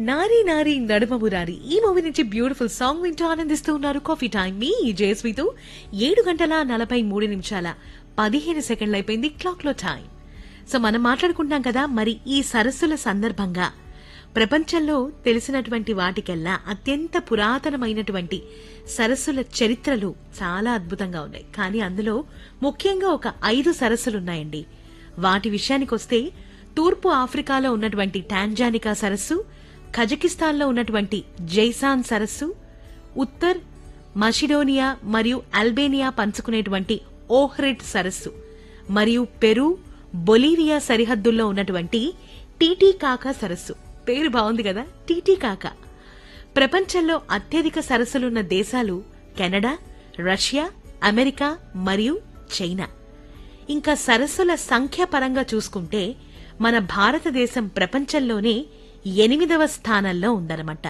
నారీ నారీ నడుమ మురారి ఈ మూవీ నుంచి బ్యూటిఫుల్ సాంగ్ వింటూ ఆనందిస్తూ ఉన్నారు కాఫీ టైం మీ జేస్వితో ఏడు గంటల నలభై మూడు నిమిషాల పదిహేను సెకండ్లు అయిపోయింది క్లాక్ లో టైం సో మనం మాట్లాడుకుంటున్నాం కదా మరి ఈ సరస్సుల సందర్భంగా ప్రపంచంలో తెలిసినటువంటి వాటికెల్లా అత్యంత పురాతనమైనటువంటి సరస్సుల చరిత్రలు చాలా అద్భుతంగా ఉన్నాయి కానీ అందులో ముఖ్యంగా ఒక ఐదు సరస్సులున్నాయండి వాటి విషయానికొస్తే తూర్పు ఆఫ్రికాలో ఉన్నటువంటి టాంజానికా సరస్సు కజకిస్తాన్లో ఉన్నటువంటి జైసాన్ సరస్సు ఉత్తర్ మషిడోనియా మరియు అల్బేనియా పంచుకునేటువంటి ఓహ్రిడ్ సరస్సు మరియు పెరు బొలీవియా సరిహద్దుల్లో ఉన్నటువంటి టీటీకాకా సరస్సు పేరు బాగుంది కదా టీటీకాకా ప్రపంచంలో అత్యధిక సరస్సులున్న దేశాలు కెనడా రష్యా అమెరికా మరియు చైనా ఇంకా సరస్సుల సంఖ్య పరంగా చూసుకుంటే మన భారతదేశం ప్రపంచంలోనే ఎనిమిదవ స్థానంలో ఉందన్నమాట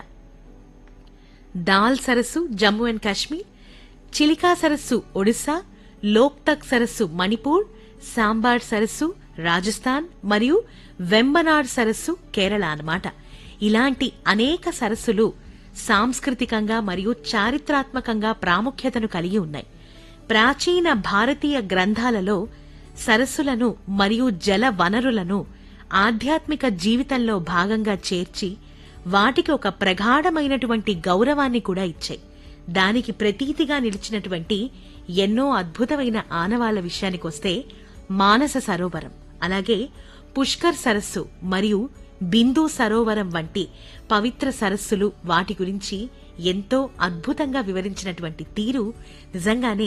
దాల్ సరస్సు జమ్మూ అండ్ కాశ్మీర్ చిలికా సరస్సు ఒడిశా లోక్తక్ సరస్సు మణిపూర్ సాంబార్ సరస్సు రాజస్థాన్ మరియు వెంబనాడ్ సరస్సు కేరళ అన్నమాట ఇలాంటి అనేక సరస్సులు సాంస్కృతికంగా మరియు చారిత్రాత్మకంగా ప్రాముఖ్యతను కలిగి ఉన్నాయి ప్రాచీన భారతీయ గ్రంథాలలో సరస్సులను మరియు జల వనరులను ఆధ్యాత్మిక జీవితంలో భాగంగా చేర్చి వాటికి ఒక ప్రగాఢమైనటువంటి గౌరవాన్ని కూడా ఇచ్చాయి దానికి ప్రతీతిగా నిలిచినటువంటి ఎన్నో అద్భుతమైన ఆనవాళ్ల విషయానికొస్తే మానస సరోవరం అలాగే పుష్కర్ సరస్సు మరియు బిందు సరోవరం వంటి పవిత్ర సరస్సులు వాటి గురించి ఎంతో అద్భుతంగా వివరించినటువంటి తీరు నిజంగానే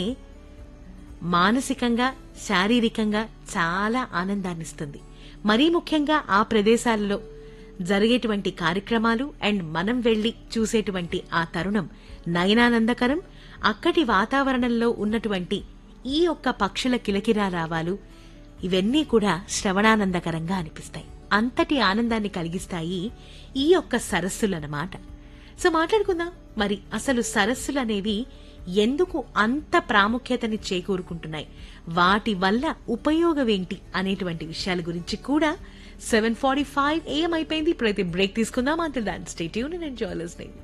మానసికంగా శారీరకంగా చాలా ఆనందాన్నిస్తుంది మరీ ముఖ్యంగా ఆ ప్రదేశాలలో జరిగేటువంటి కార్యక్రమాలు అండ్ మనం వెళ్లి చూసేటువంటి ఆ తరుణం నయనానందకరం అక్కడి వాతావరణంలో ఉన్నటువంటి ఈ ఒక్క పక్షుల కిలకిరా రావాలు ఇవన్నీ కూడా శ్రవణానందకరంగా అనిపిస్తాయి అంతటి ఆనందాన్ని కలిగిస్తాయి ఈ యొక్క సరస్సులన్నమాట సో మాట్లాడుకుందాం మరి అసలు సరస్సులు అనేవి ఎందుకు అంత ప్రాముఖ్యతని చేకూరుకుంటున్నాయి వాటి వల్ల ఉపయోగం ఏంటి అనేటువంటి విషయాల గురించి కూడా సెవెన్ ఫార్టీ ఫైవ్ ఏం అయిపోయింది ఇప్పుడైతే బ్రేక్ తీసుకుందాం అంతే దాని స్టేట్యూన్ అండ్ ఎంజాయ్ లిస్నింగ్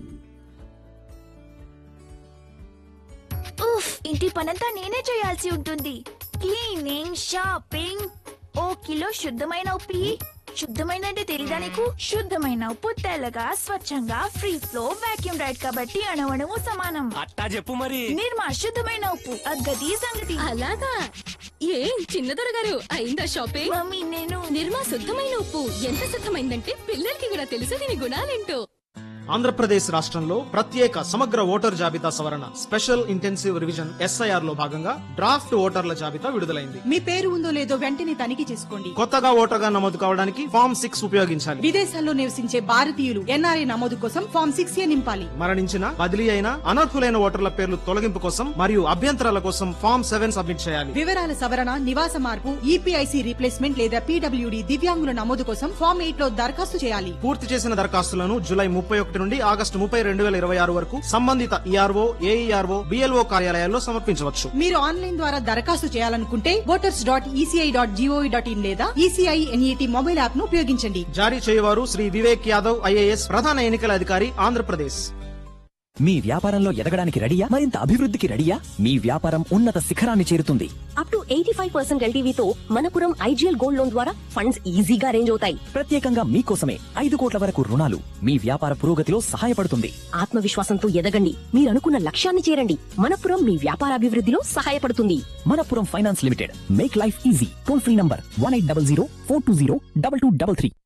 ఉఫ్ ఇంటి పనంతా నేనే చేయాల్సి ఉంటుంది క్లీనింగ్ షాపింగ్ ఓ కిలో శుద్ధమైన ఉప్పి శుద్ధమైన అంటే తెలీదా నీకు శుద్ధమైన ఉప్పు తెల్లగా స్వచ్ఛంగా ఫ్రీ ఫ్లో వాక్యూమ్ రైడ్ కాబట్టి అణవణము సమానం అట్టా చెప్పు మరి నిర్మా శుద్ధమైన ఉప్పు అగ్గది సంగతి అలాగా ఏం చిన్నదొర గారు అయిందా షాపింగ్ మమ్మీ నేను నిర్మా శుద్ధమైన ఉప్పు ఎంత శుద్ధమైందంటే పిల్లలకి కూడా తెలుసు దీని గుణాలేంటో ఆంధ్రప్రదేశ్ రాష్ట్రంలో ప్రత్యేక సమగ్ర ఓటర్ జాబితా సవరణ స్పెషల్ ఇంటెన్సివ్ రివిజన్ ఎస్ఐఆర్ లో భాగంగా డ్రాఫ్ట్ ఓటర్ల జాబితా విడుదలైంది మీ పేరు ఉందో లేదో వెంటనే తనిఖీ చేసుకోండి కొత్తగా ఓటర్గా నమోదు కావడానికి ఫామ్ సిక్స్ ఉపయోగించాలి విదేశాల్లో నివసించే భారతీయులు ఎన్ఆర్ఐ నమోదు కోసం ఫామ్ సిక్స్ ఏ నింపాలి మరణించిన బదిలీ అయిన అనర్హులైన ఓటర్ల పేర్లు తొలగింపు కోసం మరియు అభ్యంతరాల కోసం ఫామ్ సెవెన్ సబ్మిట్ చేయాలి వివరాల సవరణ నివాస మార్పు ఈపీఐసి రీప్లేస్మెంట్ లేదా పీడబ్ల్యూడి దివ్యాంగుల నమోదు కోసం ఫామ్ ఎయిట్ లో దరఖాస్తు చేయాలి పూర్తి చేసిన దరఖాస్తులను జూలై ముప్పై ఒకటి నుండి ఆగస్టు ముప్పై రెండు వేల ఇరవై ఆరు వరకు సంబంధిత ఈఆర్ఓ ఏఈఆర్ఓ బిఎల్ఓ కార్యాలయాల్లో సమర్పించవచ్చు మీరు ఆన్లైన్ ద్వారా దరఖాస్తు చేయాలనుకుంటే voters dot E C I dot G O V dot in లేదా ఈసీఐ ఎన్ఈటి మొబైల్ యాప్ ను ఉపయోగించండి జారీ చేయవారు శ్రీ వివేక్ యాదవ్ ఐఏఎస్ ప్రధాన ఎన్నికల అధికారి ఆంధ్రప్రదేశ్ మీ వ్యాపారంలో ఎదగడానికి రెడీయా మరింత అభివృద్ధికి రెడీయా మీ వ్యాపారం ఉన్నత శిఖరాన్ని చేరుతుంది up to eighty five percent ఎల్టీవీతో మనపురం ఐజీఎల్ గోల్డ్ లోన్ ద్వారా ఫండ్స్ ఈజీగా అరేంజ్ అవుతాయి ప్రత్యేకంగా మీకోసమే ఐదు కోట్ల వరకు రుణాలు మీ వ్యాపార పురోగతిలో సహాయపడుతుంది ఆత్మవిశ్వాసంతో ఎదగండి మీరు అనుకున్న లక్ష్యాన్ని చేరండి మనపురం మీ వ్యాపార అభివృద్ధిలో సహాయపడుతుంది Manappuram finance limited make life easy toll free number one eight double zero four two zero double two double three